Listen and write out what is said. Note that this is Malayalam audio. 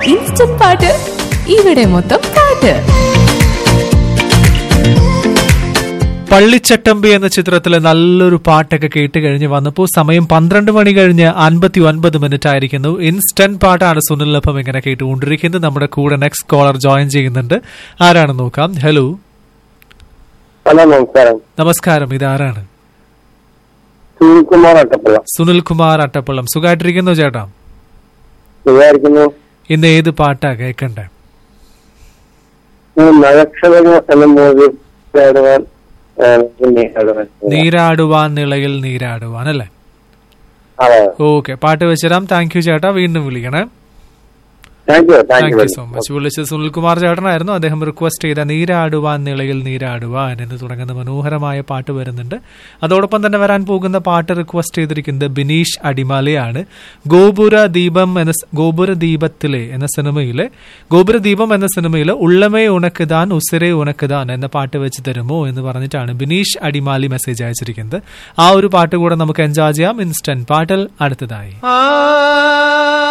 ഇൻസ്റ്റന്റ് പാട്ട് ഇവിടെ മൊത്തം പാട്ട് പള്ളിച്ചട്ടമ്പി എന്ന ചിത്രത്തിലെ നല്ലൊരു പാട്ടൊക്കെ കേട്ട് കഴിഞ്ഞ് വന്നപ്പോൾ സമയം പന്ത്രണ്ട് മണി കഴിഞ്ഞ് അൻപത്തി ഒൻപത് മിനിറ്റ് ആയിരിക്കുന്നു ഇൻസ്റ്റന്റ് പാട്ടാണ് സുനിലൊപ്പം ഇങ്ങനെ കേട്ടുകൊണ്ടിരിക്കുന്നത് നമ്മുടെ കൂടെ നെക്സ്റ്റ് കോളർ ജോയിൻ ചെയ്യുന്നുണ്ട് ആരാണെന്ന് നോക്കാം ഹലോ ഹലോ നമസ്കാരം നമസ്കാരം ഇതാരാണ് സുനിൽകുമാർ അട്ടപ്പള്ള സുനിൽ കുമാർ അട്ടപ്പള്ളം സുഖമായിട്ടിരിക്കുന്നു ചേട്ടാ വിചാരിക്കുന്നു ഇന്ന് ഏത് പാട്ടാ കേൾക്കണ്ടേ നഗക്ഷതക എന്ന മൂവി പാടുവാൻ പിന്നെ പാടുവാൻ. നീരാടുവാൻ നിളയിൽ നീരാടുവാൻ അല്ലേ അതെ ഓക്കെ പാട്ട് വെച്ചുതരാം താങ്ക് യു ചേട്ടാ വീണ്ടും വിളിക്കണേ thank you thank thank you you so much വിളിച്ചത് സുനിൽകുമാർ ചേട്ടനായിരുന്നു അദ്ദേഹം റിക്വസ്റ്റ് ചെയ്ത നീരാടുവാൻ നിളയിൽ നീരാടുവാൻ എന്ന് തുടങ്ങുന്ന മനോഹരമായ പാട്ട് വരുന്നുണ്ട് അതോടൊപ്പം തന്നെ വരാൻ പോകുന്ന പാട്ട് റിക്വസ്റ്റ് ചെയ്തിരിക്കുന്നത് ബിനീഷ് അടിമാലയാണ് ഗോപുര ദീപം എന്ന സ്- ഗോപുര ദീപത്തിലെ എന്ന സിനിമയിലെ ഗോപുര ദീപം എന്ന സിനിമയിലെ ഉള്ളമേ ഉണക്കുതാൻ ഉസിരെ ഉണക്കുതാൻ എന്ന പാട്ട് വെച്ച് തരുമോ എന്ന് പറഞ്ഞിട്ടാണ് ബിനീഷ് അടിമാലി മെസ്സേജ് അയച്ചിരിക്കുന്നത് ആ ഒരു പാട്ട് കൂടെ നമുക്ക് എൻജോയ് ചെയ്യാം ഇൻസ്റ്റന്റ് പാട്ടിൽ അടുത്തതായി